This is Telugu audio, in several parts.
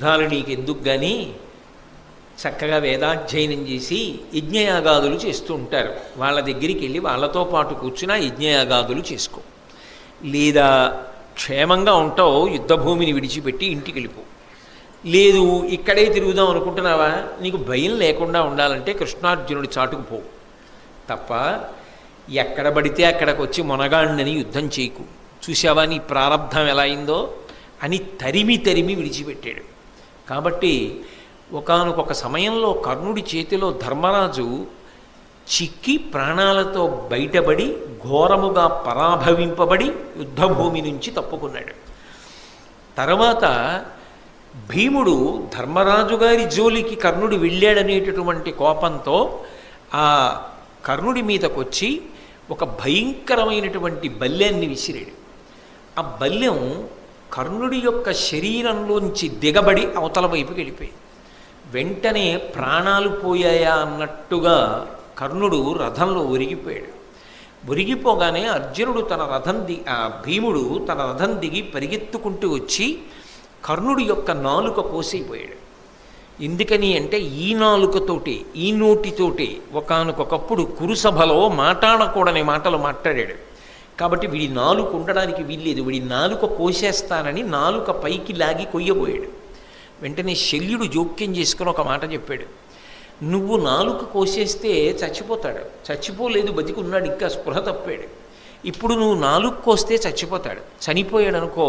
యుద్ధాలు నీకు ఎందుకు కానీ చక్కగా వేదాధ్యయనం చేసి యజ్ఞయాగాదులు చేస్తూ ఉంటారు వాళ్ళ దగ్గరికి వెళ్ళి వాళ్ళతో పాటు కూర్చుని ఆ యజ్ఞయాగాదులు చేసుకో లేదా క్షేమంగా ఉంటావు యుద్ధభూమిని విడిచిపెట్టి ఇంటికి వెళ్ళిపో లేదు ఇక్కడే తిరుగుదాం అనుకుంటున్నావా నీకు భయం లేకుండా ఉండాలంటే కృష్ణార్జునుడి చాటుకు పో తప్ప ఎక్కడ పడితే అక్కడికి వచ్చి మొనగాండని యుద్ధం చేయకు చూసావా నీ ప్రారంధం ఎలా అయిందో అని తరిమి తరిమి విడిచిపెట్టాడు కాబట్టి ఒకానొక సమయంలో కర్ణుడి చేతిలో ధర్మరాజు చిక్కి ప్రాణాలతో బయటపడి ఘోరముగా పరాభవింపబడి యుద్ధభూమి నుంచి తప్పుకున్నాడు తర్వాత భీముడు ధర్మరాజు గారి జోలికి కర్ణుడు వెళ్ళాడనేటటువంటి కోపంతో ఆ కర్ణుడి మీదకొచ్చి ఒక భయంకరమైనటువంటి బల్యాన్ని విసిరాడు ఆ బల్యం కర్ణుడి యొక్క శరీరంలోంచి దిగబడి అవతల వైపుకి వెళ్ళిపోయింది వెంటనే ప్రాణాలు పోయాయా అన్నట్టుగా కర్ణుడు రథంలో ఒరిగిపోయాడు ఒరిగిపోగానే అర్జునుడు తన రథం ది ఆ భీముడు తన రథం దిగి పరిగెత్తుకుంటూ వచ్చి కర్ణుడి యొక్క నాలుక కోసైపోయాడు ఎందుకని అంటే ఈ నాలుకతోటి ఈ నోటితోటి ఒకానొకప్పుడు కురుసభలో మాట్లాడకూడని మాటలు మాట్లాడాడు కాబట్టి వీడి నాలుక ఉండడానికి వీల్లేదు వీడి నాలుక కోసేస్తానని నాలుక పైకి లాగి కొయ్యబోయాడు వెంటనే శల్యుడు జోక్యం చేసుకుని ఒక మాట చెప్పాడు నువ్వు నాలుక కోసేస్తే చచ్చిపోతాడు చచ్చిపోలేదు బతికున్నాడు ఇంకా స్పృహ తప్పాడు ఇప్పుడు నువ్వు నాలుక కోస్తే చచ్చిపోతాడు చనిపోయాడు అనుకో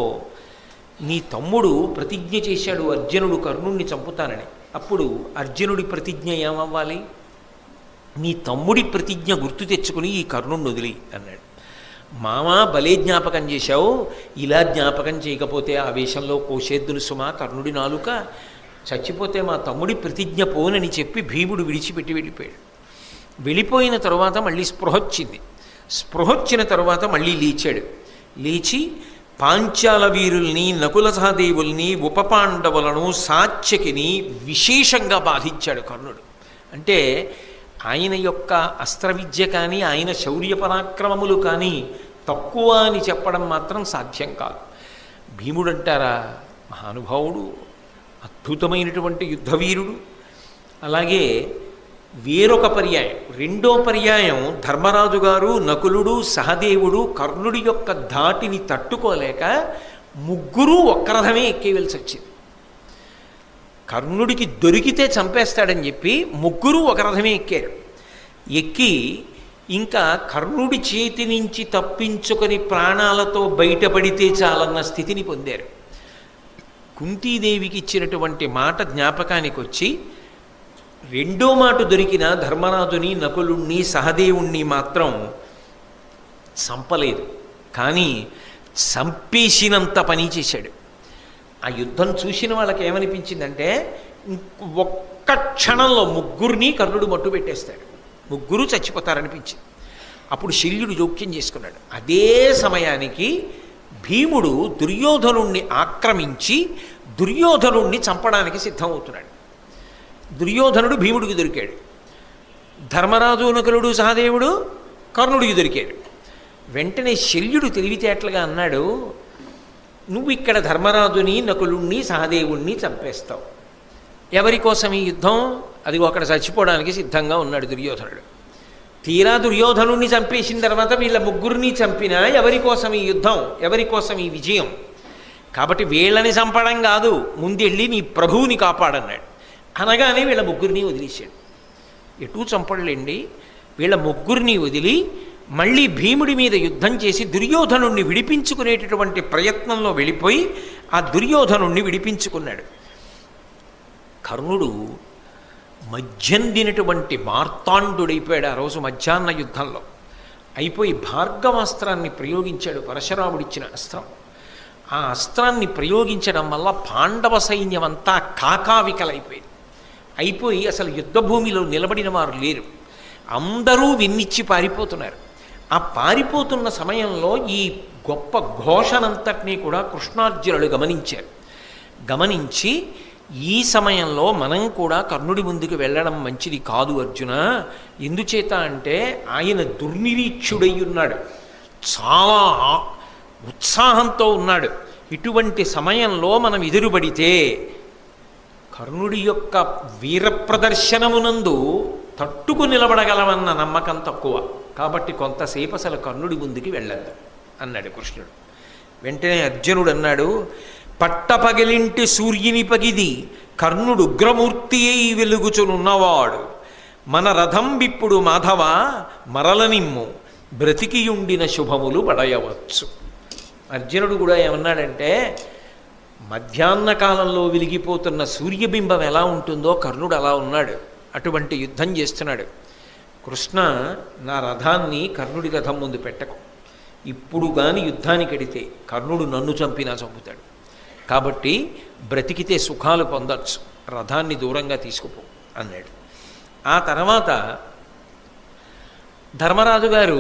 నీ తమ్ముడు ప్రతిజ్ఞ చేశాడు అర్జునుడు కర్ణుణ్ణి చంపుతానని అప్పుడు అర్జునుడి ప్రతిజ్ఞ ఏమవ్వాలి నీ తమ్ముడి ప్రతిజ్ఞ గుర్తు తెచ్చుకుని ఈ కర్ణుణ్ణి వదిలి అన్నాడు మామా భలే జ్ఞాపకం చేశావు ఇలా జ్ఞాపకం చేయకపోతే ఆవేశంలో కోసేద్దులు సుమా కర్ణుడి నాలుక చచ్చిపోతే మా తమ్ముడి ప్రతిజ్ఞ పోనని చెప్పి భీముడు విడిచిపెట్టి వెళ్ళిపోయాడు వెళ్ళిపోయిన తరువాత మళ్ళీ స్పృహొచ్చింది స్పృహొచ్చిన తరువాత మళ్ళీ లేచాడు లేచి పాంచాల వీరుల్ని నకుల సహదేవుల్ని ఉపపాండవులను సాత్యకిని విశేషంగా బాధించాడు కర్ణుడు అంటే ఆయన యొక్క అస్త్ర విద్య కానీ ఆయన శౌర్య పరాక్రమములు కానీ తక్కువ అని చెప్పడం మాత్రం సాధ్యం కాదు భీముడు అంటారా మహానుభావుడు అద్భుతమైనటువంటి యుద్ధవీరుడు అలాగే వేరొక పర్యాయం రెండో పర్యాయం ధర్మరాజు గారు నకులుడు సహదేవుడు కర్ణుడి యొక్క ధాటిని తట్టుకోలేక ముగ్గురు ఒక్క రథమే ఎక్కేవలసి వచ్చింది కర్ణుడికి దొరికితే చంపేస్తాడని చెప్పి ముగ్గురు ఒక రథమే ఎక్కారు ఎక్కి ఇంకా కర్ణుడి చేతి నుంచి తప్పించుకొని ప్రాణాలతో బయటపడితే చాలన్న స్థితిని పొందారు కుంతీదేవికి ఇచ్చినటువంటి మాట జ్ఞాపకానికి వచ్చి రెండో మాట దొరికిన ధర్మరాజుని నకులుణ్ణి సహదేవుణ్ణి మాత్రం చంపలేదు కానీ చంపేసినంత పని చేశాడు ఆ యుద్ధం చూసిన వాళ్ళకి ఏమనిపించిందంటే ఇంక ఒక్క క్షణంలో ముగ్గురిని కర్ణుడు మట్టు పెట్టేస్తాడు ముగ్గురు చచ్చిపోతారనిపించింది అప్పుడు శల్యుడు జోక్యం చేసుకున్నాడు అదే సమయానికి భీముడు దుర్యోధనుణ్ణి ఆక్రమించి దుర్యోధనుణ్ణి చంపడానికి సిద్ధమవుతున్నాడు దుర్యోధనుడు భీముడికి దొరికాడు ధర్మరాజు నకులుడు సహదేవుడు కర్ణుడికి దొరికాడు వెంటనే శల్యుడు తెలివితేటలుగా అన్నాడు నువ్వు ఇక్కడ ధర్మరాజుని నకులుణ్ణి సహదేవుణ్ణి చంపేస్తావు ఎవరి కోసం ఈ యుద్ధం అది అక్కడ చచ్చిపోవడానికి సిద్ధంగా ఉన్నాడు దుర్యోధనుడు తీరా దుర్యోధనుణ్ణి చంపేసిన తర్వాత వీళ్ళ ముగ్గురిని చంపినా ఎవరి కోసం ఈ యుద్ధం ఎవరి కోసం ఈ విజయం కాబట్టి వీళ్ళని చంపడం కాదు ముందెళ్ళి నీ ప్రభువుని కాపాడన్నాడు అనగానే వీళ్ళ ముగ్గురిని వదిలేశాడు ఎటూ చంపడలేండి వీళ్ళ ముగ్గురిని వదిలి మళ్ళీ భీముడి మీద యుద్ధం చేసి దుర్యోధనుణ్ణి విడిపించుకునేటటువంటి ప్రయత్నంలో వెళ్ళిపోయి ఆ దుర్యోధనుణ్ణి విడిపించుకున్నాడు కర్ణుడు మధ్యందినటువంటి మార్తాండుడైపోయాడు ఆ రోజు మధ్యాహ్న యుద్ధంలో అయిపోయి భార్గవాస్త్రాన్ని ప్రయోగించాడు పరశురాముడిచ్చిన అస్త్రం ఆ అస్త్రాన్ని ప్రయోగించడం వల్ల పాండవ సైన్యం అంతా కాకావికలైపోయింది అయిపోయి అసలు యుద్ధభూమిలో నిలబడిన వారు లేరు అందరూ విన్నిచ్చి పారిపోతున్నారు ఆ పారిపోతున్న సమయంలో ఈ గొప్ప ఘోషనంతటినీ కూడా కృష్ణార్జునులు గమనించారు గమనించి ఈ సమయంలో మనం కూడా కర్ణుడి ముందుకు వెళ్ళడం మంచిది కాదు అర్జున ఎందుచేత అంటే ఆయన దుర్నిరీక్షుడై ఉన్నాడు చాలా ఉత్సాహంతో ఉన్నాడు ఇటువంటి సమయంలో మనం ఎదురుబడితే కర్ణుడి యొక్క వీర ప్రదర్శనమునందు తట్టుకు నిలబడగలమన్న నమ్మకం తక్కువ కాబట్టి కొంతసేపు అసలు కర్ణుడి ముందుకి వెళ్ళద్దు అన్నాడు కృష్ణుడు వెంటనే అర్జునుడు అన్నాడు పట్టపగిలింటి సూర్యుని పగిది కర్ణుడు ఉగ్రమూర్తి అయి వెలుగుచునున్నవాడు మన రథం విప్పుడు మాధవ మరలనిమ్ము బ్రతికియుండిన శుభములు పడయవచ్చు అర్జునుడు కూడా ఏమన్నాడంటే మధ్యాహ్న కాలంలో వెలిగిపోతున్న సూర్యబింబం ఎలా ఉంటుందో కర్ణుడు అలా ఉన్నాడు అటువంటి యుద్ధం చేస్తున్నాడు కృష్ణ నా రథాన్ని కర్ణుడి రథం ముందు పెట్టకు ఇప్పుడు కానీ యుద్ధానికి ఎడితే కర్ణుడు నన్ను చంపినా చంపుతాడు కాబట్టి బ్రతికితే సుఖాలు పొందొచ్చు రథాన్ని దూరంగా తీసుకుపో అన్నాడు ఆ తర్వాత ధర్మరాజు గారు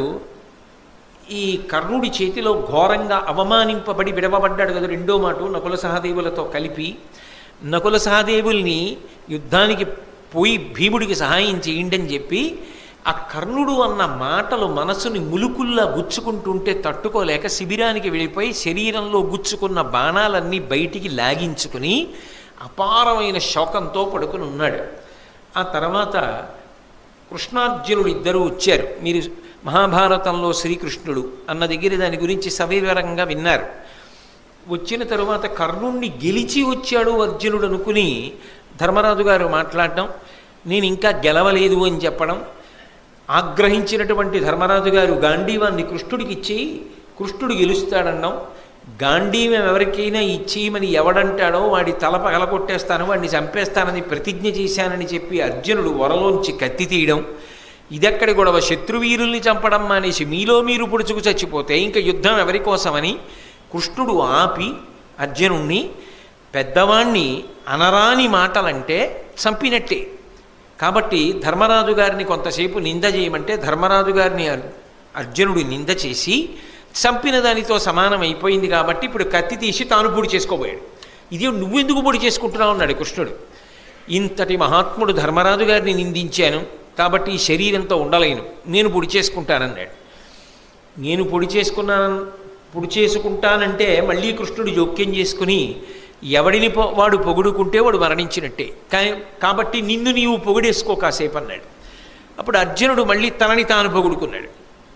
ఈ కర్ణుడి చేతిలో ఘోరంగా అవమానింపబడి విడవబడ్డాడు కదా రెండో మాట నకుల సహదేవులతో కలిపి నకుల సహదేవుల్ని యుద్ధానికి పోయి భీముడికి సహాయం చేయండి అని చెప్పి ఆ కర్ణుడు అన్న మాటలు మనసుని ములుకుల్లా గుచ్చుకుంటుంటే తట్టుకోలేక శిబిరానికి వెళ్ళిపోయి శరీరంలో గుచ్చుకున్న బాణాలన్నీ బయటికి లాగించుకుని అపారమైన శోకంతో పడుకుని ఉన్నాడు ఆ తర్వాత కృష్ణార్జునుడు ఇద్దరూ వచ్చారు మీరు మహాభారతంలో శ్రీకృష్ణుడు అన్న దగ్గర దాని గురించి సవివరంగా విన్నారు వచ్చిన తరువాత కర్ణుణ్ణి గెలిచి వచ్చాడు అర్జునుడు అనుకుని ధర్మరాజు గారు మాట్లాడడం నేను ఇంకా గెలవలేదు అని చెప్పడం ఆగ్రహించినటువంటి ధర్మరాజు గారు గాంధీవాన్ని కృష్ణుడికి ఇచ్చి కృష్ణుడు గెలుస్తాడన్నాం గాంధీవం ఎవరికైనా ఇచ్చేయమని ఎవడంటాడో వాడి తల పగలగొట్టేస్తాను వాడిని చంపేస్తానని ప్రతిజ్ఞ చేశానని చెప్పి అర్జునుడు వరలోంచి కత్తి తీయడం ఇదెక్కడి గొడవ శత్రువీరుల్ని చంపడం మానేసి మీలో మీరు పొడుచుకు చచ్చిపోతే ఇంకా యుద్ధం ఎవరి కోసమని కృష్ణుడు ఆపి అర్జునుణ్ణి పెద్దవాణ్ణి అనరాని మాటలంటే చంపినట్టే కాబట్టి ధర్మరాజు గారిని కొంతసేపు నింద చేయమంటే ధర్మరాజు గారిని అర్- అర్జునుడు నింద చేసి చంపిన దానితో సమానం అయిపోయింది కాబట్టి ఇప్పుడు కత్తి తీసి తాను పొడి చేసుకోబోయాడు ఇది నువ్వెందుకు పొడి చేసుకుంటున్నావు అన్నాడు కృష్ణుడు ఇంతటి మహాత్ముడు ధర్మరాజు గారిని నిందించాను కాబట్టి ఈ శరీరంతో ఉండలేను నేను పొడి చేసుకుంటానన్నాడు నేను పొడి చేసుకున్నాను పొడి చేసుకుంటానంటే మళ్ళీ కృష్ణుడు జోక్యం చేసుకుని ఎవడిని పొ- వాడు పొగుడుకుంటే వాడు మరణించినట్టే కా- కాబట్టి నిన్ను నీవు పొగిడేసుకో కాసేపు అన్నాడు అప్పుడు అర్జునుడు మళ్ళీ తనని తాను పొగుడుకున్నాడు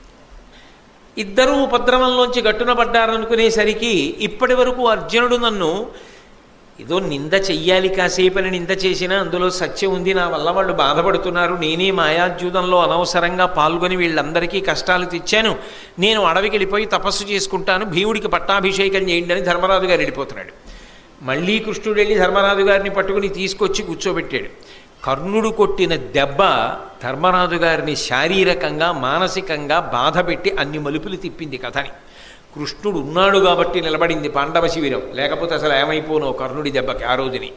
ఇద్దరూ ఉపద్రవంలోంచి గట్టున పడ్డారనుకునేసరికి ఇప్పటి వరకు అర్జునుడు నన్ను ఏదో నింద చెయ్యాలి కాసేపని నింద చేసినా అందులో సత్యం ఉంది నా వల్ల వాళ్ళు బాధపడుతున్నారు నేనే మాయాద్యూతంలో అనవసరంగా పాల్గొని వీళ్ళందరికీ కష్టాలు తెచ్చాను నేను అడవికి వెళ్ళిపోయి తపస్సు చేసుకుంటాను భీముడికి పట్టాభిషేకం చేయండి అని ధర్మరాజు గారు వెళ్ళిపోతున్నాడు మళ్ళీ కృష్ణుడు వెళ్ళి ధర్మరాజు గారిని పట్టుకుని తీసుకొచ్చి కూర్చోబెట్టాడు కర్ణుడు కొట్టిన దెబ్బ ధర్మరాజు గారిని శారీరకంగా మానసికంగా బాధపెట్టి అన్ని మలుపులు తిప్పింది కథని కృష్ణుడు ఉన్నాడు కాబట్టి నిలబడింది పాండవ శిబిరం లేకపోతే అసలు ఏమైపోనో కర్ణుడి దెబ్బకి ఆ రోజుని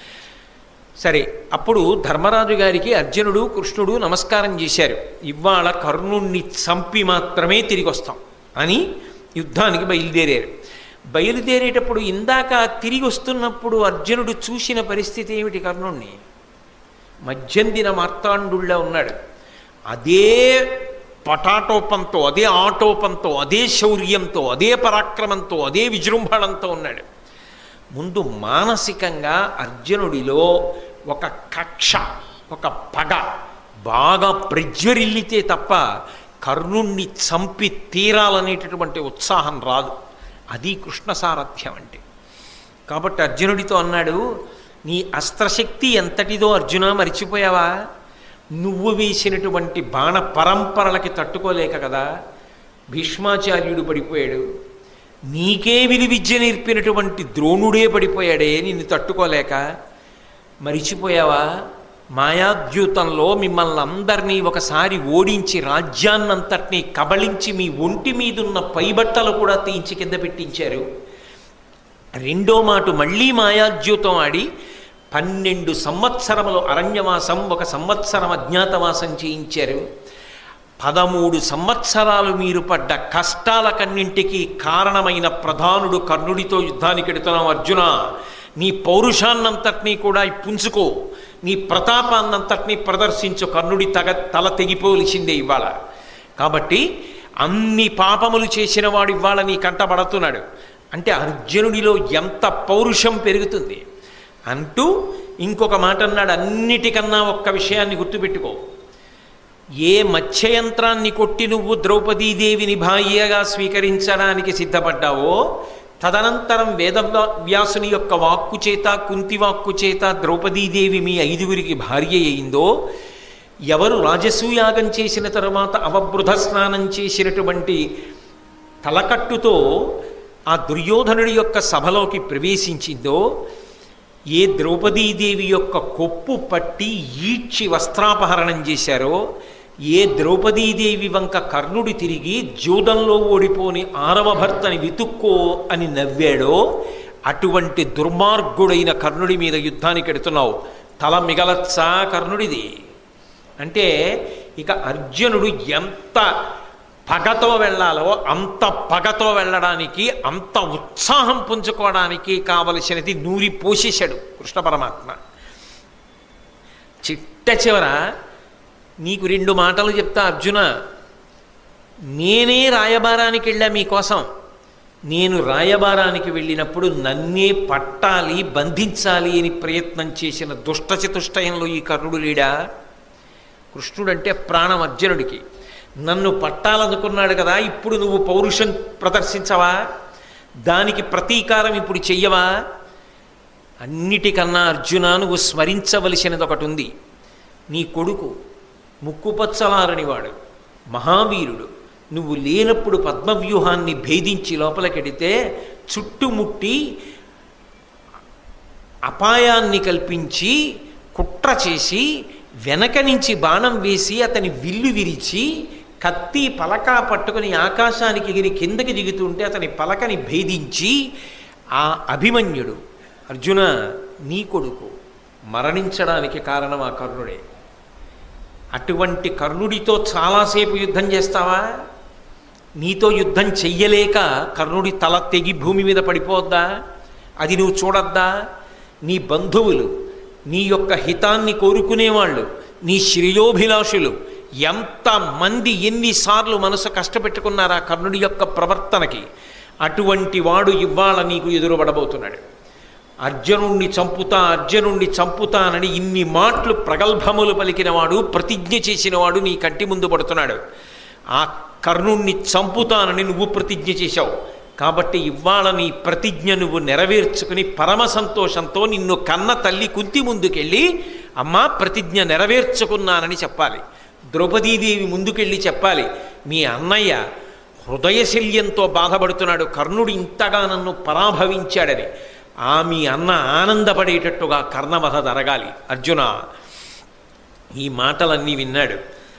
సరే అప్పుడు ధర్మరాజు గారికి అర్జునుడు కృష్ణుడు నమస్కారం చేశారు ఇవాళ కర్ణుణ్ణి చంపి మాత్రమే తిరిగి వస్తాం అని యుద్ధానికి బయలుదేరారు బయలుదేరేటప్పుడు ఇందాక తిరిగి వస్తున్నప్పుడు అర్జునుడు చూసిన పరిస్థితి ఏమిటి కర్ణుణ్ణి మధ్యందిన మార్తాండుళ్ళ ఉన్నాడు అదే పటాటోపంతో అదే ఆటోపంతో అదే శౌర్యంతో అదే పరాక్రమంతో అదే విజృంభణంతో ఉన్నాడు ముందు మానసికంగా అర్జునుడిలో ఒక కక్ష ఒక పగ బాగా ప్రజ్వరిల్లితే తప్ప కర్ణుణ్ణి చంపి తీరాలనేటటువంటి ఉత్సాహం రాదు అది కృష్ణ సారథ్యం అంటే కాబట్టి అర్జునుడితో అన్నాడు నీ అస్త్రశక్తి ఎంతటిదో అర్జున మరిచిపోయావా నువ్వు వేసినటువంటి బాణ పరంపరలకి తట్టుకోలేక కదా భీష్మాచార్యుడు పడిపోయాడు నీకే విలు విద్య నేర్పినటువంటి ద్రోణుడే పడిపోయాడే నిన్ను తట్టుకోలేక మరిచిపోయావా మాయాద్యూతంలో మిమ్మల్ని అందరినీ ఒకసారి ఓడించి రాజ్యాన్నంతటినీ కబళించి మీ ఒంటి మీదున్న పైబట్టలు కూడా తీయించి కింద పెట్టించారు రెండో మాట మళ్ళీ మాయాద్యూతం ఆడి పన్నెండు సంవత్సరములు అరణ్యవాసం ఒక సంవత్సరం అజ్ఞాతవాసం చేయించారు పదమూడు సంవత్సరాలు మీరు పడ్డ కష్టాలకన్నింటికీ కారణమైన ప్రధానుడు కర్ణుడితో యుద్ధానికి ఎడుతున్నాం అర్జున నీ పౌరుషాన్నంతటినీ కూడా పుంజుకో నీ ప్రతాపాన్నంతటినీ ప్రదర్శించు కర్ణుడి తగ తల తెగిపోవలసిందే ఇవాళ కాబట్టి అన్ని పాపములు చేసిన వాడు ఇవాళ నీ కంటపడుతున్నాడు అంటే అర్జునుడిలో ఎంత పౌరుషం పెరుగుతుంది అంటూ ఇంకొక మాట అన్నాడు అన్నిటికన్నా ఒక్క విషయాన్ని గుర్తుపెట్టుకో ఏ మత్స్యయంత్రాన్ని కొట్టి నువ్వు ద్రౌపదీదేవిని భార్యగా స్వీకరించడానికి సిద్ధపడ్డావో తదనంతరం వేదవ్యాసుని యొక్క వాక్కు చేత కుంతి వాక్కు చేత ద్రౌపదీదేవి మీ ఐదుగురికి భార్య అయిందో ఎవరు రాజసూయాగం చేసిన తరువాత అవబృధ స్నానం చేసినటువంటి తలకట్టుతో ఆ దుర్యోధనుడి యొక్క సభలోకి ప్రవేశించిందో ఏ ద్రౌపదీదేవి యొక్క కొప్పు పట్టి ఈడ్చి వస్త్రాపహరణం చేశారో ఏ ద్రౌపదీదేవి వంక కర్ణుడి తిరిగి జూదంలో ఓడిపోని ఆరవ భర్తని వితుక్కో అని నవ్వాడో అటువంటి దుర్మార్గుడైన కర్ణుడి మీద యుద్ధానికి ఎడుతున్నావు తల మిగలచ్చా కర్ణుడిది అంటే ఇక అర్జునుడు ఎంత పగతో వెళ్ళాలో అంత పగతో వెళ్ళడానికి అంత ఉత్సాహం పుంజుకోవడానికి కావలసినది నూరి పోషేశాడు కృష్ణ పరమాత్మ చిట్ట చివర నీకు రెండు మాటలు చెప్తా అర్జున నేనే రాయబారానికి వెళ్ళా మీకోసం నేను రాయబారానికి వెళ్ళినప్పుడు నన్నే పట్టాలి బంధించాలి అని ప్రయత్నం చేసిన దుష్టచతుష్టయంలో ఈ కర్ణుడు లేడా కృష్ణుడంటే ప్రాణం అర్జునుడికి నన్ను పట్టాలనుకున్నాడు కదా ఇప్పుడు నువ్వు పౌరుషం ప్రదర్శించవా దానికి ప్రతీకారం ఇప్పుడు చెయ్యవా అన్నిటికన్నా అర్జున నువ్వు స్మరించవలసినది ఒకటి ఉంది నీ కొడుకు ముక్కుపచ్చలారనివాడు మహావీరుడు నువ్వు లేనప్పుడు పద్మవ్యూహాన్ని భేదించి లోపలికెడితే చుట్టుముట్టి అపాయాన్ని కల్పించి కుట్ర చేసి వెనక నుంచి బాణం వేసి అతని విల్లు విరిచి కత్తి పలక పట్టుకుని ఆకాశానికి ఎగిరి కిందకి దిగుతుంటే అతని పలకని భేదించి ఆ అభిమన్యుడు అర్జున నీ కొడుకు మరణించడానికి కారణం ఆ కర్ణుడే అటువంటి కర్ణుడితో చాలాసేపు యుద్ధం చేస్తావా నీతో యుద్ధం చెయ్యలేక కర్ణుడి తల తెగి భూమి మీద పడిపోద్దా అది నువ్వు చూడద్దా నీ బంధువులు నీ యొక్క హితాన్ని కోరుకునేవాళ్ళు నీ శ్రేయోభిలాషులు ఎంతమంది ఎన్నిసార్లు మనసు కష్టపెట్టుకున్నారా కర్ణుడి యొక్క ప్రవర్తనకి అటువంటి వాడు ఇవాళ నీకు ఎదురుపడబోతున్నాడు అర్జునుణ్ణి చంపుతా అర్జునుణ్ణి చంపుతానని ఇన్ని మాటలు ప్రగల్భములు పలికినవాడు ప్రతిజ్ఞ చేసినవాడు నీ కంటి ముందు పడుతున్నాడు ఆ కర్ణుణ్ణి చంపుతానని నువ్వు ప్రతిజ్ఞ చేశావు కాబట్టి ఇవాళ నీ ప్రతిజ్ఞ నువ్వు నెరవేర్చుకుని పరమ సంతోషంతో నిన్ను కన్న తల్లి కుంతి ముందుకెళ్ళి అమ్మా ప్రతిజ్ఞ నెరవేర్చుకున్నానని చెప్పాలి ద్రౌపదీదేవి ముందుకెళ్ళి చెప్పాలి మీ అన్నయ్య హృదయశల్యంతో బాధపడుతున్నాడు కర్ణుడు ఇంతగా నన్ను పరాభవించాడని ఆ మీ అన్న ఆనందపడేటట్టుగా కర్ణవధ జరగాలి అర్జున ఈ మాటలన్నీ విన్నాడు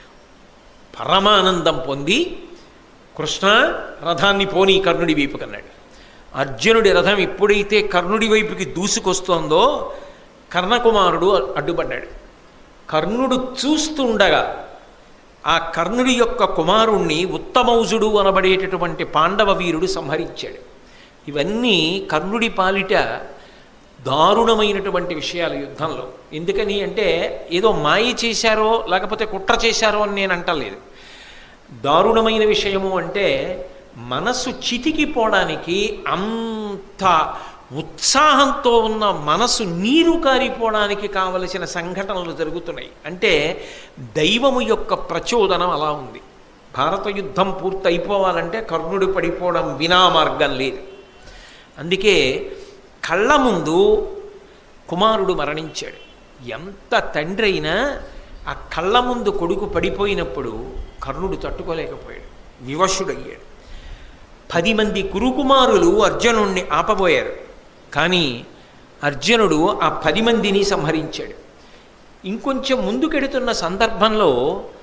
పరమానందం పొంది కృష్ణ రథాన్ని పోనీ కర్ణుడి వైపు కన్నాడు అర్జునుడి రథం ఎప్పుడైతే కర్ణుడి వైపుకి దూసుకొస్తోందో కర్ణకుమారుడు అడ్డుపడ్డాడు కర్ణుడు చూస్తుండగా ఆ కర్ణుడి యొక్క కుమారుణ్ణి ఉత్తమౌజుడు అనబడేటటువంటి పాండవ వీరుడు సంహరించాడు ఇవన్నీ కర్ణుడి పాలిట దారుణమైనటువంటి విషయాలు యుద్ధంలో ఎందుకని అంటే ఏదో మాయ చేశారో లేకపోతే కుట్ర చేశారో అని నేను అంటలేదు దారుణమైన విషయము అంటే మనసు చితికిపోవడానికి అంత ఉత్సాహంతో ఉన్న మనసు నీరు కారిపోవడానికి కావలసిన సంఘటనలు జరుగుతున్నాయి అంటే దైవము యొక్క ప్రచోదనం అలా ఉంది భారత యుద్ధం పూర్తి అయిపోవాలంటే కర్ణుడు పడిపోవడం వినా మార్గం లేదు అందుకే కళ్ళ ముందు కుమారుడు మరణించాడు ఎంత తండ్రి అయినా ఆ కళ్ళ ముందు కొడుకు పడిపోయినప్పుడు కర్ణుడు తట్టుకోలేకపోయాడు వివశుడయ్యాడు పది మంది కురుకుమారులు అర్జునుణ్ణి ఆపబోయారు కానీ అర్జునుడు ఆ పది మందిని సంహరించాడు ఇంకొంచెం ముందుకెడుతున్న సందర్భంలో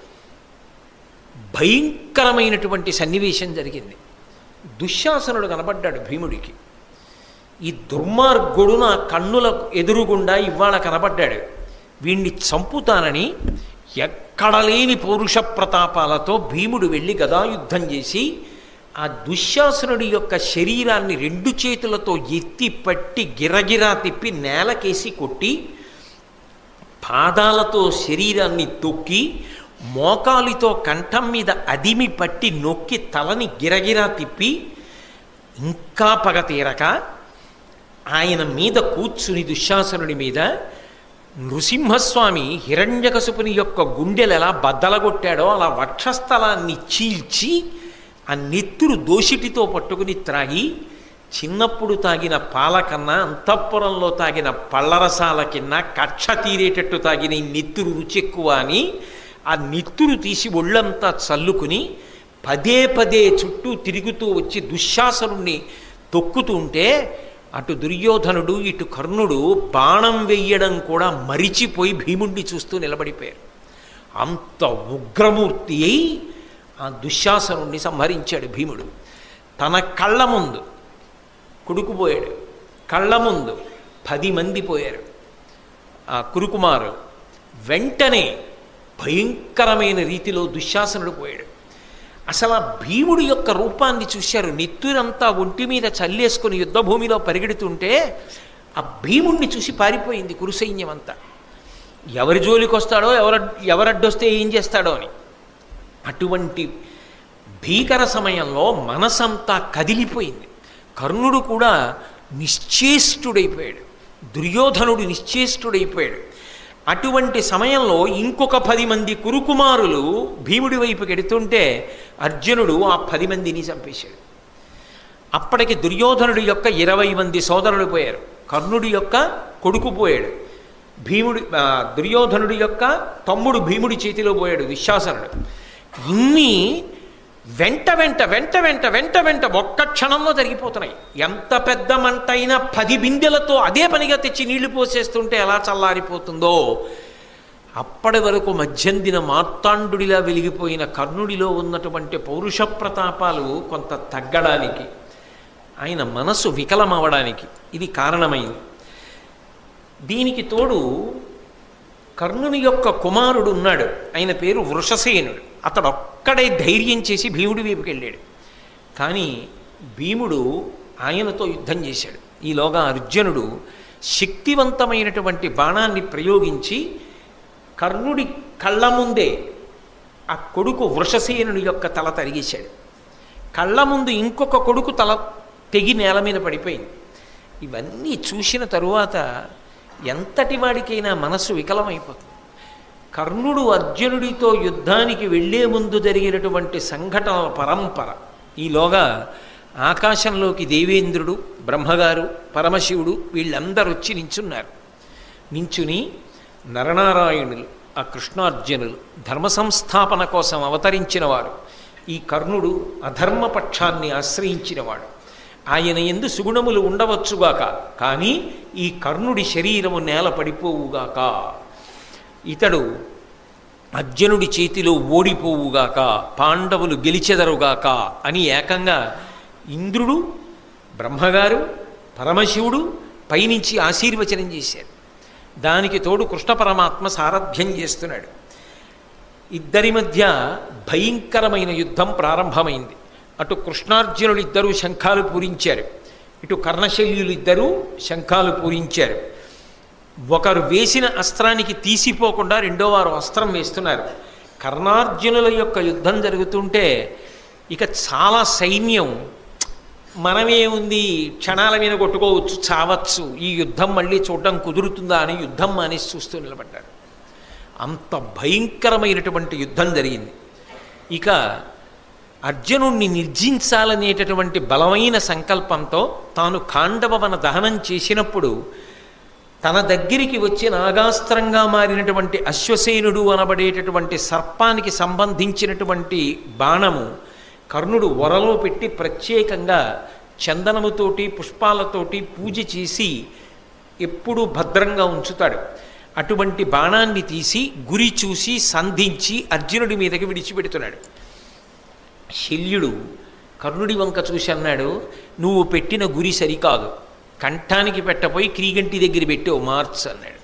భయంకరమైనటువంటి సన్నివేశం జరిగింది దుశ్శాసనుడు కనబడ్డాడు భీముడికి ఈ దుర్మార్గుడు నా కన్నుల ఎదురుగుండా ఇవాళ కనబడ్డాడు వీణ్ణి చంపుతానని ఎక్కడ లేని పౌరుష ప్రతాపాలతో భీముడు వెళ్ళి గదాయుద్ధం చేసి ఆ దుశ్శాసనుడి యొక్క శరీరాన్ని రెండు చేతులతో ఎత్తి పట్టి గిరగిరా తిప్పి నేలకేసి కొట్టి పాదాలతో శరీరాన్ని తొక్కి మోకాలితో కంఠం మీద అదిమి పట్టి నొక్కి తలని గిరగిరా తిప్పి ఇంకా పగ తీరక ఆయన మీద కూర్చుని దుశ్శాసనుడి మీద నృసింహస్వామి హిరణ్యకశుపుని యొక్క గుండెలు ఎలా బద్దలగొట్టాడో అలా వక్షస్థలాన్ని చీల్చి ఆ నెత్తురు దోషిటితో పట్టుకుని త్రాగి చిన్నప్పుడు తాగిన పాల కన్నా అంతఃపురంలో తాగిన పళ్ళరసాల కింద కక్ష తీరేటట్టు తాగిన ఈ నెత్తురు రుచి ఎక్కువ అని ఆ నెత్తురు తీసి ఒళ్ళంతా చల్లుకుని పదే పదే చుట్టూ తిరుగుతూ వచ్చి దుశ్శాసనుణ్ణి తొక్కుతుంటే అటు దుర్యోధనుడు ఇటు కర్ణుడు బాణం వెయ్యడం కూడా మరిచిపోయి భీముణ్ణి చూస్తూ నిలబడిపోయారు అంత ఉగ్రమూర్తి అయి ఆ దుశ్శాసనుణ్ణి సంహరించాడు భీముడు తన కళ్ళ ముందు కొడుకుపోయాడు కళ్ళ ముందు పది మంది పోయారు ఆ కురుకుమారు వెంటనే భయంకరమైన రీతిలో దుశ్శాసనుడు పోయాడు అసలు ఆ భీముడి యొక్క రూపాన్ని చూశారు నెత్తురంతా ఒంటి మీద చల్లేసుకుని యుద్ధభూమిలో పరిగెడుతుంటే ఆ భీముణ్ణి చూసి పారిపోయింది కురుసైన్యం అంతా ఎవరి జోలికి వస్తాడో ఎవర ఎవరడ్డొస్తే ఏం చేస్తాడో అని అటువంటి భీకర సమయంలో మనసంతా కదిలిపోయింది కర్ణుడు కూడా నిశ్చేష్టుడైపోయాడు దుర్యోధనుడు నిశ్చేష్టుడైపోయాడు అటువంటి సమయంలో ఇంకొక పది మంది కురుకుమారులు భీముడి వైపుకి ఎడుతుంటే అర్జునుడు ఆ పది మందిని చంపేశాడు అప్పటికి దుర్యోధనుడి యొక్క ఇరవై మంది సోదరులు పోయారు కర్ణుడి యొక్క కొడుకు పోయాడు భీముడి ఆ, దుర్యోధనుడి యొక్క తమ్ముడు భీముడి చేతిలో పోయాడు దుశ్శాసనుడు ఇన్ని వెంట వెంట వెంట వెంట వెంట వెంట ఒక్క క్షణంలో జరిగిపోతున్నాయి ఎంత పెద్ద మంట అయినా పది బిందెలతో అదే పనిగా తెచ్చి నీళ్లు పోసేస్తుంటే ఎలా చల్లారిపోతుందో అప్పటి వరకు మధ్యందిన మార్తాండుడిలా వెలిగిపోయిన కర్ణుడిలో ఉన్నటువంటి పౌరుష ప్రతాపాలు కొంత తగ్గడానికి ఆయన మనసు వికలమవడానికి ఇది కారణమైంది దీనికి తోడు కర్ణుని యొక్క కుమారుడు ఉన్నాడు ఆయన పేరు వృషసేనుడు అతడు ఒక్కడే ధైర్యం చేసి భీముడి వైపుకి వెళ్ళాడు కానీ భీముడు ఆయనతో యుద్ధం చేశాడు ఈలోగా అర్జునుడు శక్తివంతమైనటువంటి బాణాన్ని ప్రయోగించి కర్ణుడి కళ్ళ ముందే ఆ కొడుకు వృషసేనుడి యొక్క తల తరిగేశాడు కళ్ళ ముందు ఇంకొక కొడుకు తల తెగి నేల మీద పడిపోయింది ఇవన్నీ చూసిన తరువాత ఎంతటి వాడికైనా మనస్సు వికలమైపోతుంది కర్ణుడు అర్జునుడితో యుద్ధానికి వెళ్లే ముందు జరిగినటువంటి సంఘటనల పరంపర ఈలోగా ఆకాశంలోకి దేవేంద్రుడు బ్రహ్మగారు పరమశివుడు వీళ్ళందరూ వచ్చి నించున్నారు నించుని నరనారాయణులు ఆ కృష్ణార్జునులు ధర్మ సంస్థాపన కోసం అవతరించిన వారు ఈ కర్ణుడు అధర్మపక్షాన్ని ఆశ్రయించినవాడు ఆయన ఎందు సుగుణములు ఉండవచ్చుగాక కానీ ఈ కర్ణుడి శరీరము నేల పడిపోవుగాక ఇతడు అర్జునుడి చేతిలో ఓడిపోవుగాక పాండవులు గెలిచెదరుగాక అని ఏకంగా ఇంద్రుడు బ్రహ్మగారు పరమశివుడు పైనుంచి ఆశీర్వచనం చేశారు దానికి తోడు కృష్ణ పరమాత్మ సారథ్యం చేస్తున్నాడు ఇద్దరి మధ్య భయంకరమైన యుద్ధం ప్రారంభమైంది అటు కృష్ణార్జునులు ఇద్దరూ శంఖాలు పూరించారు ఇటు కర్ణశల్యులు ఇద్దరూ శంఖాలు పూరించారు ఒకరు వేసిన అస్త్రానికి తీసిపోకుండా రెండో వారు అస్త్రం వేస్తున్నారు కర్ణార్జునుల యొక్క యుద్ధం జరుగుతుంటే ఇక చాలా సైన్యం మనమే ఉంది క్షణాల మీద కొట్టుకోవచ్చు చావచ్చు ఈ యుద్ధం మళ్ళీ చూడడం కుదురుతుందా అని యుద్ధం మానేసి చూస్తూ నిలబడ్డారు అంత భయంకరమైనటువంటి యుద్ధం జరిగింది ఇక అర్జునుణ్ణి నిర్జించాలనేటటువంటి బలమైన సంకల్పంతో తాను ఖాండవవన దహనం చేసినప్పుడు తన దగ్గరికి వచ్చి నాగాస్త్రంగా మారినటువంటి అశ్వసేనుడు అనబడేటటువంటి సర్పానికి సంబంధించినటువంటి బాణము కర్ణుడు వరలో పెట్టి ప్రత్యేకంగా చందనముతోటి పుష్పాలతోటి పూజ చేసి ఎప్పుడూ భద్రంగా ఉంచుతాడు అటువంటి బాణాన్ని తీసి గురి చూసి సంధించి అర్జునుడి మీదకి విడిచిపెడుతున్నాడు శల్యుడు కర్ణుడి వంక చూసి అన్నాడు నువ్వు పెట్టిన గురి సరికాదు కంఠానికి పెట్టపోయి క్రీగంటి దగ్గర పెట్టావు మార్చ్ అన్నాడు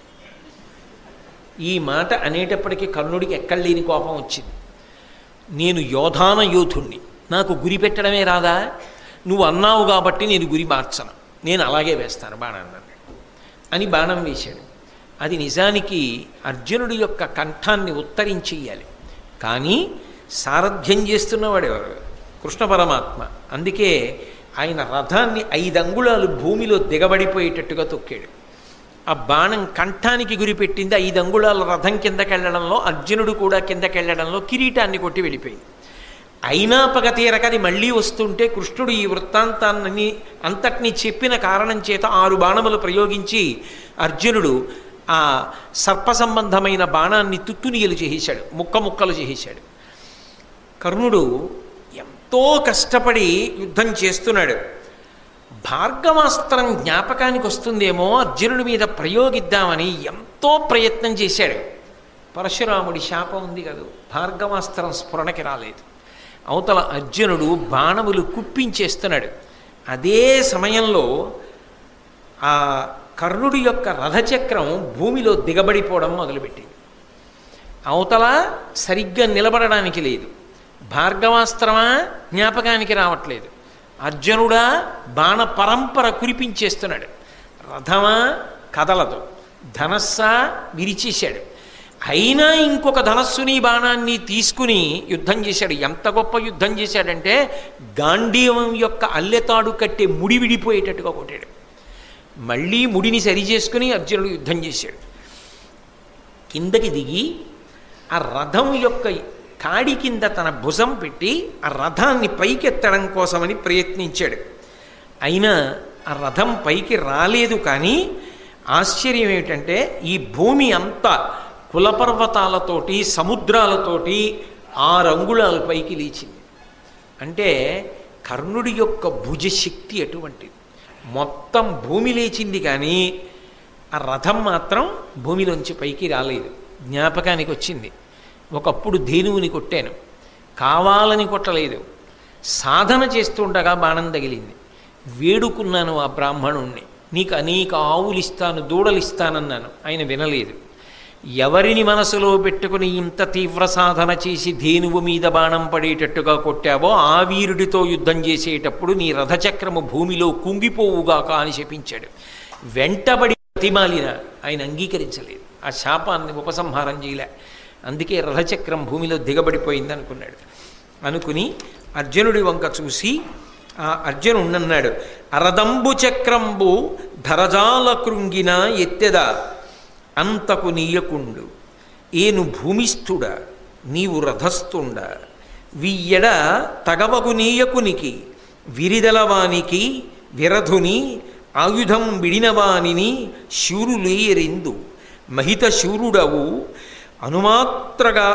ఈ మాట అనేటప్పటికీ కర్ణుడికి ఎక్కడలేని కోపం వచ్చింది నేను యోధాన యోధుణ్ణి నాకు గురి పెట్టడమే రాదా నువ్వు అన్నావు కాబట్టి నేను గురి మార్చను నేను అలాగే వేస్తాను బాణాన్ని అన్నాడు అని బాణం వేశాడు అది నిజానికి అర్జునుడి యొక్క కంఠాన్ని ఉత్తరించేయాలి కానీ సారథ్యం చేస్తున్నవాడు ఎవరు కృష్ణ పరమాత్మ అందుకే ఆయన రథాన్ని ఐదు అంగుళాలు భూమిలో దిగబడిపోయేటట్టుగా తొక్కాడు ఆ బాణం కంఠానికి గురిపెట్టింది ఐదు అంగుళాల రథం కిందకెళ్లడంలో అర్జునుడు కూడా కిందకెళ్లడంలో కిరీటాన్ని కొట్టి వెళ్ళిపోయింది అయినా పగ తీరక అది మళ్ళీ వస్తుంటే కృష్ణుడు ఈ వృత్తాంతాన్ని అంతటినీ చెప్పిన కారణం చేత ఆరు బాణములు ప్రయోగించి అర్జునుడు ఆ సర్ప సంబంధమైన బాణాన్ని తుత్తునియలు చేసేశాడు ముక్క ముక్కలు చేసేశాడు కర్ణుడు ఎంతో కష్టపడి యుద్ధం చేస్తున్నాడు భార్గవాస్త్రం జ్ఞాపకానికి వస్తుందేమో అర్జునుడి మీద ప్రయోగిద్దామని ఎంతో ప్రయత్నం చేశాడు పరశురాముడి శాపం ఉంది కదా భార్గవాస్త్రం స్ఫురణకి రాలేదు అవతల అర్జునుడు బాణములు కుప్పించేస్తున్నాడు అదే సమయంలో ఆ కర్ణుడి యొక్క రథచక్రం భూమిలో దిగబడిపోవడం మొదలుపెట్టింది అవతల సరిగ్గా నిలబడడానికి లేదు భార్గవాస్త్రమా జ్ఞాపకానికి రావట్లేదు అర్జునుడా బాణ పరంపర కురిపించేస్తున్నాడు రథమా కదలదు ధనస్సా విరిచేశాడు అయినా ఇంకొక ధనస్సుని బాణాన్ని తీసుకుని యుద్ధం చేశాడు ఎంత గొప్ప యుద్ధం చేశాడంటే గాంధీవం యొక్క అల్లెతాడు కట్టే ముడి విడిపోయేటట్టుగా కొట్టాడు మళ్ళీ ముడిని సరి చేసుకుని అర్జునుడు యుద్ధం చేశాడు కిందకి దిగి ఆ రథం యొక్క కాడి కింద తన భుజం పెట్టి ఆ రథాన్ని పైకెత్తడం కోసమని ప్రయత్నించాడు అయినా ఆ రథం పైకి రాలేదు కానీ ఆశ్చర్యం ఏమిటంటే ఈ భూమి అంతా కులపర్వతాలతోటి సముద్రాలతోటి ఆరు అంగుళాల పైకి లేచింది అంటే కర్ణుడి యొక్క భుజశక్తి అటువంటిది మొత్తం భూమి లేచింది కానీ ఆ రథం మాత్రం భూమిలోంచి పైకి రాలేదు జ్ఞాపకానికి వచ్చింది ఒకప్పుడు ధేనువుని కొట్టాను కావాలని కొట్టలేదు సాధన చేస్తుండగా బాణం తగిలింది వేడుకున్నాను ఆ బ్రాహ్మణుణ్ణి నీకు అనేక ఆవులు ఇస్తాను దూడలు ఇస్తానన్నాను ఆయన వినలేదు ఎవరిని మనసులో పెట్టుకుని ఇంత తీవ్ర సాధన చేసి ధేనువు మీద బాణం పడేటట్టుగా కొట్టావో ఆ వీరుడితో యుద్ధం చేసేటప్పుడు నీ రథచక్రము భూమిలో కుంగిపోవుగాక అని శపించాడు వెంటబడి ప్రతిమాలిన ఆయన అంగీకరించలేదు ఆ శాపాన్ని ఉపసంహారం చేయలే అందుకే రథచక్రం భూమిలో దిగబడిపోయింది అనుకున్నాడు అనుకుని అర్జునుడి వంక చూసి ఆ అర్జునుడన్నాడు అరదంబు చక్రంబు ధరజాల కృంగిన ఎత్తెద అంతకు నీయకుండు ఏను భూమిస్థుడ నీవు రథస్థుండ వియ్యడ తగవగు నీయకునికి విరిదలవానికి విరధుని ఆయుధం విడినవానిని శూరులేయరిందు మహిత శూరుడవు అనుమాత్రగా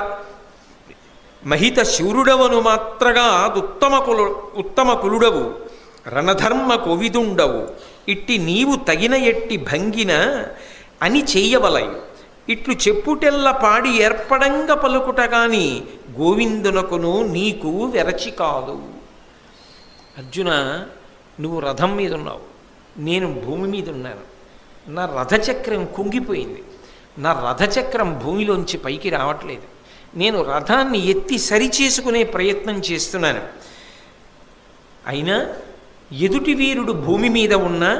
మహిత శూరుడవను మాత్రగా ఉత్తమ కులు ఉత్తమ కులుడవు రణధర్మ కొవిదుండవు ఇట్టి నీవు తగిన ఎట్టి భంగిన అని చెయ్యవలయు ఇట్లు చెప్పుటెల్ల పాడి ఏర్పడంగ పలుకుట గాని గోవిందునకును నీకు వెరచి కాదు అర్జున నువ్వు రథం మీద ఉన్నావు నేను భూమి మీద ఉన్నాను నా రథచక్రం కుంగిపోయింది నా రథచక్రం భూమిలోంచి పైకి రావట్లేదు నేను రథాన్ని ఎత్తి సరిచేసుకునే ప్రయత్నం చేస్తున్నాను అయినా ఎదుటి వీరుడు భూమి మీద ఉన్నా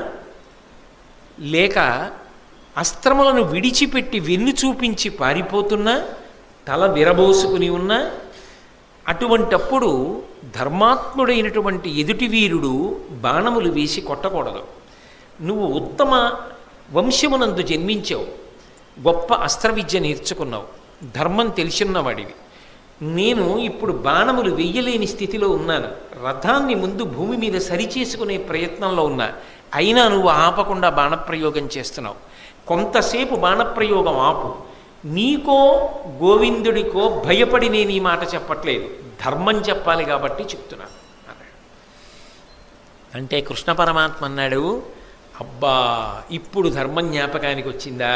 లేక అస్త్రములను విడిచిపెట్టి వెన్ను చూపించి పారిపోతున్నా తల విరబోసుకుని ఉన్నా అటువంటప్పుడు ధర్మాత్ముడైనటువంటి ఎదుటి వీరుడు బాణములు వేసి కొట్టకూడదు నువ్వు ఉత్తమ వంశమునందు జన్మించావు గొప్ప అస్త్ర విద్య నేర్చుకున్నావు ధర్మం తెలిసిన్నవాడివి నేను ఇప్పుడు బాణములు వెయ్యలేని స్థితిలో ఉన్నాను రథాన్ని ముందు భూమి మీద సరిచేసుకునే ప్రయత్నంలో ఉన్నా అయినా నువ్వు ఆపకుండా బాణప్రయోగం చేస్తున్నావు కొంతసేపు బాణప్రయోగం ఆపు నీకో గోవిందుడికో భయపడి నేను ఈ మాట చెప్పట్లేదు ధర్మం చెప్పాలి కాబట్టి చెప్తున్నాను అన్నాడు అంటే కృష్ణ పరమాత్మ అన్నాడు అబ్బా ఇప్పుడు ధర్మం జ్ఞాపకానికి వచ్చిందా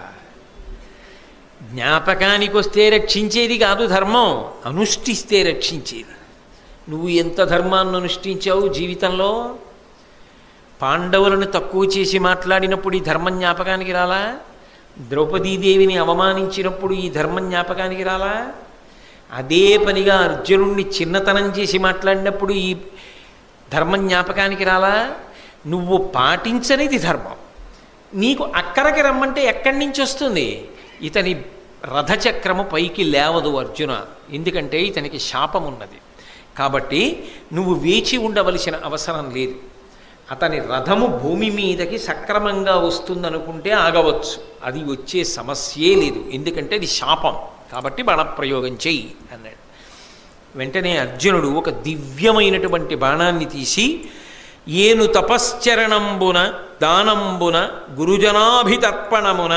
జ్ఞాపకానికి వస్తే రక్షించేది కాదు ధర్మం అనుష్ఠిస్తే రక్షించేది నువ్వు ఎంత ధర్మాన్ని అనుష్ఠించావు జీవితంలో పాండవులను తక్కువ చేసి మాట్లాడినప్పుడు ఈ ధర్మం జ్ఞాపకానికి రాలా ద్రౌపదీదేవిని అవమానించినప్పుడు ఈ ధర్మం జ్ఞాపకానికి రాలా అదే పనిగా అర్జునుణ్ణి చిన్నతనం చేసి మాట్లాడినప్పుడు ఈ ధర్మం జ్ఞాపకానికి రాలా నువ్వు పాటించనిది ధర్మం నీకు అక్కడికి రమ్మంటే ఎక్కడి నుంచి వస్తుంది ఇతని రథచక్రము పైకి లేవదు అర్జున ఎందుకంటే ఇతనికి శాపం ఉన్నది కాబట్టి నువ్వు వేచి ఉండవలసిన అవసరం లేదు అతని రథము భూమి మీదకి సక్రమంగా వస్తుందనుకుంటే ఆగవచ్చు అది వచ్చే సమస్యే లేదు ఎందుకంటే అది శాపం కాబట్టి బాణప్రయోగం చెయ్యి అన్నాడు వెంటనే అర్జునుడు ఒక దివ్యమైనటువంటి బాణాన్ని తీసి ఏను తపశ్చరణంబున దానంబున గురుజనాభితర్పణమున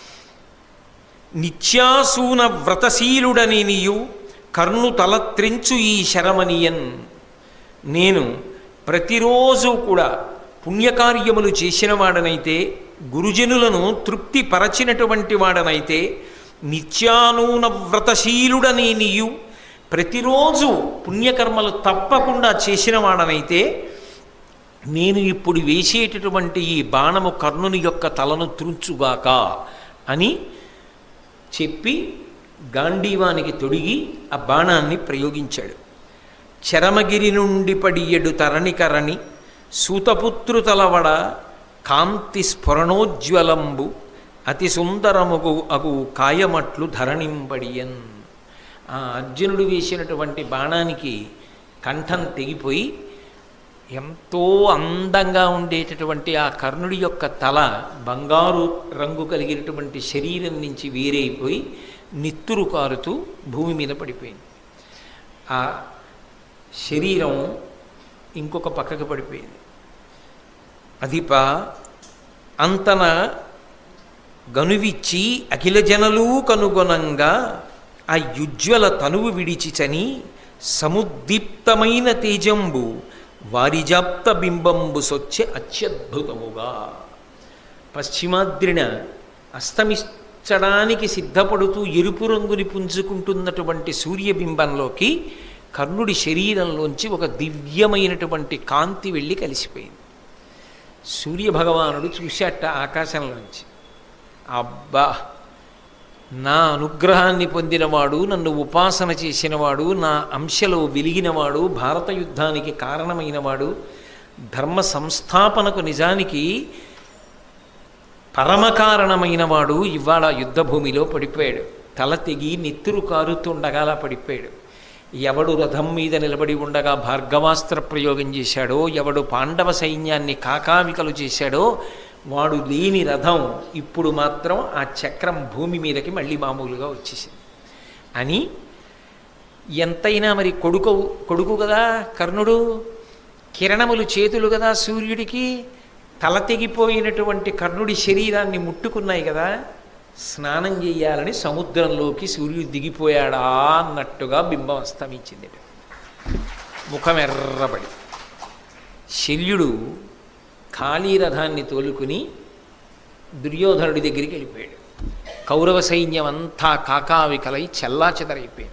నిత్యాసూన వ్రతశీలుడని నీయు కర్ణు తలత్రించు ఈ శరమనియన్ నేను ప్రతిరోజు కూడా పుణ్యకార్యములు చేసిన వాడనైతే గురుజనులను తృప్తి పరచినటువంటి వాడనైతే నిత్యానూన వ్రతశీలుడని నీయు ప్రతిరోజు పుణ్యకర్మలు తప్పకుండా చేసిన వాడనైతే నేను ఇప్పుడు వేసేటటువంటి ఈ బాణము కర్ణుని యొక్క తలను త్రుంచుగాక అని చెప్పి గాంధీవానికి తొడిగి ఆ బాణాన్ని ప్రయోగించాడు చరమగిరి నుండి పడియడు తరణికరణి సూతపుత్రు తలవడ కాంతి స్ఫురణోజ్వలంబు అతి సుందరముగు అగు కాయమట్లు ధరణింపడియన్ ఆ అర్జునుడు వేసినటువంటి బాణానికి కంఠం తెగిపోయి ఎంతో అందంగా ఉండేటటువంటి ఆ కర్ణుడి యొక్క తల బంగారు రంగు కలిగినటువంటి శరీరం నుంచి వేరైపోయి నిత్తురు కారుతూ భూమి మీద పడిపోయింది ఆ శరీరం ఇంకొక పక్కకు పడిపోయింది అదిప అంతన గనువిచ్చి అఖిల జనలు కనుగొనంగా ఆ యుజ్వల తనువు విడిచిచని సముద్దీప్తమైన తేజంబు వారిజాప్త బింబంబు సొచ్చే అత్యద్భుతముగా పశ్చిమాద్రిన అస్తమించడానికి సిద్ధపడుతూ ఎరుపు రంగుని పుంజుకుంటున్నటువంటి సూర్యబింబంలోకి కర్ణుడి శరీరంలోంచి ఒక దివ్యమైనటువంటి కాంతి వెళ్ళి కలిసిపోయింది సూర్యభగవానుడు చూశాట ఆకాశంలోంచి అబ్బా నా అనుగ్రహాన్ని పొందినవాడు నన్ను ఉపాసన చేసినవాడు నా అంశలో వెలిగినవాడు భారత యుద్ధానికి కారణమైనవాడు ధర్మ సంస్థాపనకు నిజానికి పరమకారణమైనవాడు ఇవాళ యుద్ధభూమిలో పడిపోయాడు తల తెగి నెత్తురు కారుతుండగా అలా పడిపోయాడు ఎవడు రథం మీద నిలబడి ఉండగా భార్గవాస్త్ర ప్రయోగం చేశాడో ఎవడు పాండవ సైన్యాన్ని కాకావికలు చేశాడో వాడు లేని రథం ఇప్పుడు మాత్రం ఆ చక్రం భూమి మీదకి మళ్ళీ మామూలుగా వచ్చేసింది అని ఎంతైనా మరి కొడుకు కొడుకు కదా కర్ణుడు కిరణములు చేతులు కదా సూర్యుడికి తల తెగిపోయినటువంటి కర్ణుడి శరీరాన్ని ముట్టుకున్నాయి కదా స్నానం చేయాలని సముద్రంలోకి సూర్యుడు దిగిపోయాడా అన్నట్టుగా బింబం అస్తమించింది ముఖం ఎర్రబడి శల్యుడు ఖాళీ రథాన్ని తోలుకుని దుర్యోధనుడి దగ్గరికి వెళ్ళిపోయాడు కౌరవ సైన్యం అంతా కాకావికలై చెల్లాచెదరైపోయింది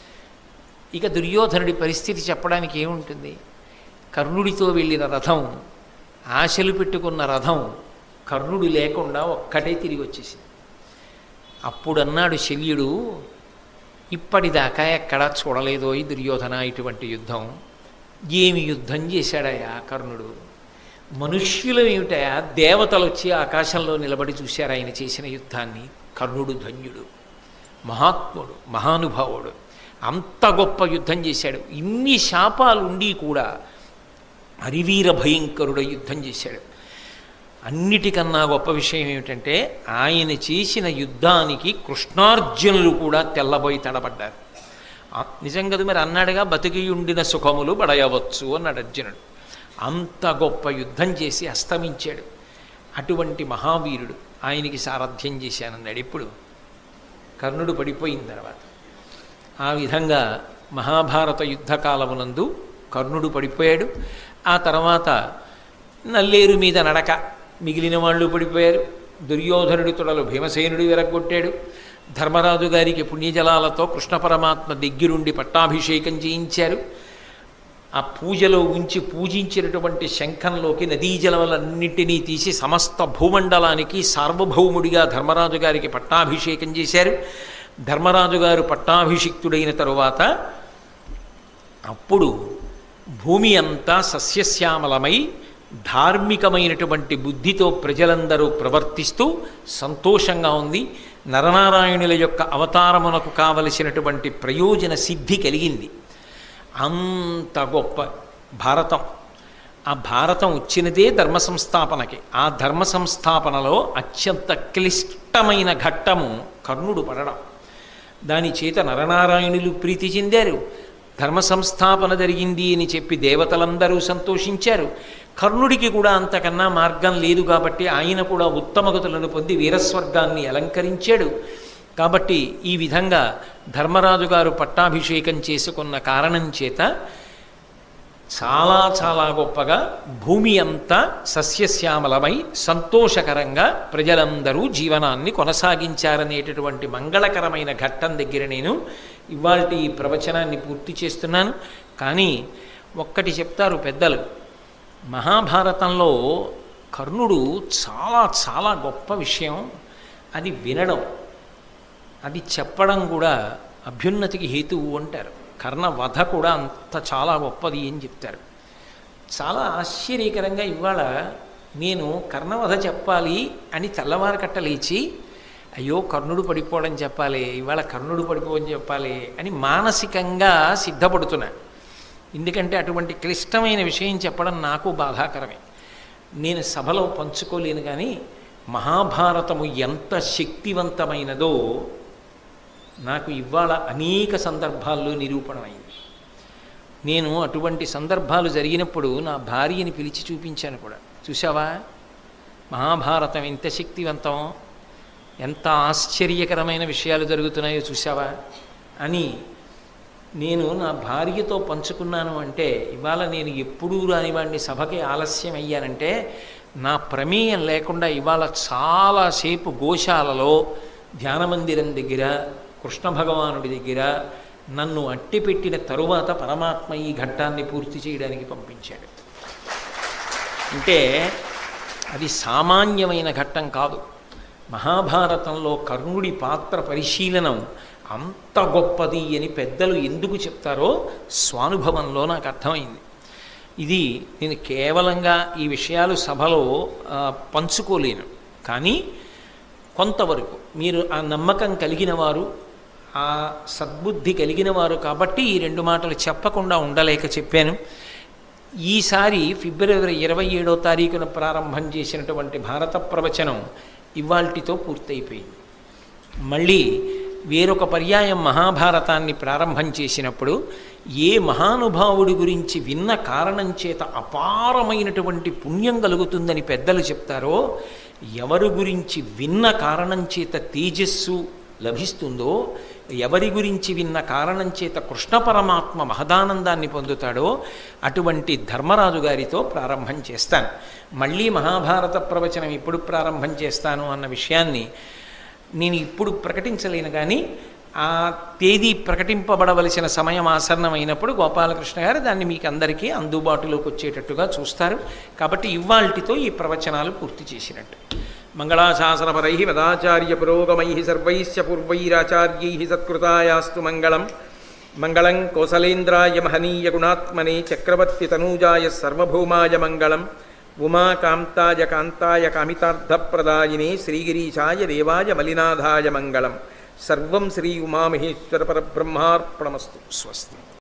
ఇక దుర్యోధనుడి పరిస్థితి చెప్పడానికి ఏముంటుంది కర్ణుడితో వెళ్ళిన రథం ఆశలు పెట్టుకున్న రథం కర్ణుడు లేకుండా ఒక్కటే తిరిగి వచ్చేసింది అప్పుడు అన్నాడు శల్యుడు ఇప్పటిదాకా ఎక్కడా చూడలేదో ఈ దుర్యోధన ఇటువంటి యుద్ధం ఏమి యుద్ధం చేశాడయా కర్ణుడు మనుష్యులు ఏమిటయా దేవతలు వచ్చి ఆకాశంలో నిలబడి చూశారు ఆయన చేసిన యుద్ధాన్ని కర్ణుడు ధన్యుడు మహాత్ముడు మహానుభావుడు అంత గొప్ప యుద్ధం చేశాడు ఇన్ని శాపాలు ఉండి కూడా అరివీర భయంకరుడ యుద్ధం చేశాడు అన్నిటికన్నా గొప్ప విషయం ఏమిటంటే ఆయన చేసిన యుద్ధానికి కృష్ణార్జునులు కూడా తెల్లబోయి తడబడ్డారు ఆ, నిజం కదా మరి అన్నాడుగా బతికి ఉండిన సుఖములు బడయవచ్చు అన్నాడు అర్జునుడు అంత గొప్ప యుద్ధం చేసి అస్తమించాడు అటువంటి మహావీరుడు ఆయనకి సారథ్యం చేశానన్నాడు ఇప్పుడు కర్ణుడు పడిపోయిన తర్వాత ఆ విధంగా మహాభారత యుద్ధకాలమునందు కర్ణుడు పడిపోయాడు ఆ తర్వాత నల్లేరు మీద నడక మిగిలిన వాళ్ళు పడిపోయారు దుర్యోధనుడి తొడలు భీమసేనుడు విరగొట్టాడు ధర్మరాజు గారికి పుణ్యజలాలతో కృష్ణ పరమాత్మ దగ్గరుండి పట్టాభిషేకం చేయించారు ఆ పూజలో ఉంచి పూజించినటువంటి శంఖంలోకి నదీ జలములన్నింటినీ తీసి సమస్త భూమండలానికి సార్వభౌముడిగా ధర్మరాజు గారికి పట్టాభిషేకం చేశారు ధర్మరాజు గారు పట్టాభిషిక్తుడైన తరువాత అప్పుడు భూమి అంతా సస్యశ్యామలమై ధార్మికమైనటువంటి బుద్ధితో ప్రజలందరూ ప్రవర్తిస్తూ సంతోషంగా ఉంది నరనారాయణుల యొక్క అవతారమునకు కావలసినటువంటి ప్రయోజన సిద్ధి కలిగింది అంత గొప్ప భారతం ఆ భారతం వచ్చినదే ధర్మ సంస్థాపనకి ఆ ధర్మ సంస్థాపనలో అత్యంత క్లిష్టమైన ఘట్టము కర్ణుడు పడడం దాని చేత నరనారాయణులు ప్రీతి చెందారు ధర్మ సంస్థాపన జరిగింది అని చెప్పి దేవతలందరూ సంతోషించారు కర్ణుడికి కూడా అంతకన్నా మార్గం లేదు కాబట్టి ఆయన కూడా ఉత్తమగతులను పొంది వీరస్వర్గాన్ని అలంకరించాడు కాబట్టి ఈ విధంగా ధర్మరాజు గారు పట్టాభిషేకం చేసుకున్న కారణం చేత చాలా చాలా గొప్పగా భూమి అంతా సస్యశ్యామలమై సంతోషకరంగా ప్రజలందరూ జీవనాన్ని కొనసాగించారనేటటువంటి మంగళకరమైన ఘట్టం దగ్గర నేను ఇవాళ ఈ ప్రవచనాన్ని పూర్తి చేస్తున్నాను కానీ ఒక్కటి చెప్తారు పెద్దలు మహాభారతంలో కర్ణుడు చాలా చాలా గొప్ప విషయం అది వినడం అది చెప్పడం కూడా అభ్యున్నతికి హేతువు అంటారు కర్ణ వధ కూడా అంత చాలా గొప్పది అని చెప్తారు చాలా ఆశ్చర్యకరంగా ఇవాళ నేను కర్ణవధ చెప్పాలి అని తెల్లవారు కట్ట లేచి అయ్యో కర్ణుడు పడిపోవడం చెప్పాలి ఇవాళ కర్ణుడు పడిపోవడం చెప్పాలి అని మానసికంగా సిద్ధపడుతున్నా ఎందుకంటే అటువంటి క్లిష్టమైన విషయం చెప్పడం నాకు బాధాకరమే నేను సభలో పంచుకోలేను కానీ మహాభారతము ఎంత శక్తివంతమైనదో నాకు ఇవాళ అనేక సందర్భాల్లో నిరూపణమైంది నేను అటువంటి సందర్భాలు జరిగినప్పుడు నా భార్యని పిలిచి చూపించాను కూడా చూసావా మహాభారతం ఎంత శక్తివంతం ఎంత ఆశ్చర్యకరమైన విషయాలు జరుగుతున్నాయో చూసావా అని నేను నా భార్యతో పంచుకున్నాను అంటే ఇవాళ నేను ఎప్పుడూ రాని వాడిని సభకి ఆలస్యం అయ్యానంటే నా ప్రమేయం లేకుండా ఇవాళ చాలాసేపు గోశాలలో ధ్యానమందిరం దగ్గర కృష్ణ భగవానుడి దగ్గర నన్ను అట్టిపెట్టిన తరువాత పరమాత్మ ఈ ఘట్టాన్ని పూర్తి చేయడానికి పంపించాడు అంటే అది సామాన్యమైన ఘట్టం కాదు మహాభారతంలో కర్ణుడి పాత్ర పరిశీలనం అంత గొప్పది అని పెద్దలు ఎందుకు చెప్తారో స్వానుభవంలో నాకు అర్థమైంది ఇది నేను కేవలంగా ఈ విషయాలు సభలో ఆ, పంచుకోలేను కానీ కొంతవరకు మీరు ఆ నమ్మకం కలిగిన వారు ఆ సద్బుద్ధి కలిగిన వారు కాబట్టి ఈ రెండు మాటలు చెప్పకుండా ఉండలేక చెప్పాను ఈసారి ఫిబ్రవరి ఇరవై ఏడో తారీఖున ప్రారంభం చేసినటువంటి భారత ప్రవచనం ఇవాల్టితో పూర్తయిపోయింది మళ్ళీ వేరొక పర్యాయం మహాభారతాన్ని ప్రారంభం చేసినప్పుడు ఏ మహానుభావుడి గురించి విన్న కారణం చేత అపారమైనటువంటి పుణ్యం కలుగుతుందని పెద్దలు చెప్తారో ఎవరి గురించి విన్న కారణం చేత తేజస్సు లభిస్తుందో ఎవరి గురించి విన్న కారణం చేత కృష్ణ పరమాత్మ మహదానందాన్ని పొందుతాడో అటువంటి ధర్మరాజు గారితో ప్రారంభం చేస్తాను మళ్ళీ మహాభారత ప్రవచనం ఎప్పుడు ప్రారంభం చేస్తాను అన్న విషయాన్ని నేను ఇప్పుడు ప్రకటించలేను కానీ ఆ తేదీ ప్రకటింపబడవలసిన సమయం ఆసన్నమైనప్పుడు గోపాలకృష్ణ గారు దాన్ని మీకు అందరికీ అందుబాటులోకి వచ్చేటట్టుగా చూస్తారు కాబట్టి ఇవాల్టితో ఈ ప్రవచనాలు పూర్తి చేసినట్టు మంగళాశాసనపరై వదాచార్య పురోగమై సర్వైశ్చ పూర్వైరాచార్యై సత్కృతాయాస్తు మంగళం మంగళం కోసలేంద్రాయ మహనీయ గుణాత్మనే చక్రవర్తి తనూజాయ సర్వభౌమాయ మంగళం ఉమాకాంతాయ కాంతాయ కామితార్థప్రదాయినే శ్రీగిరీశాయ దేవాయ మలినాథాయ మంగళం సర్వం శ్రీ ఉమామహేశ్వర పరబ్రహ్మార్పణమస్తు స్వస్తి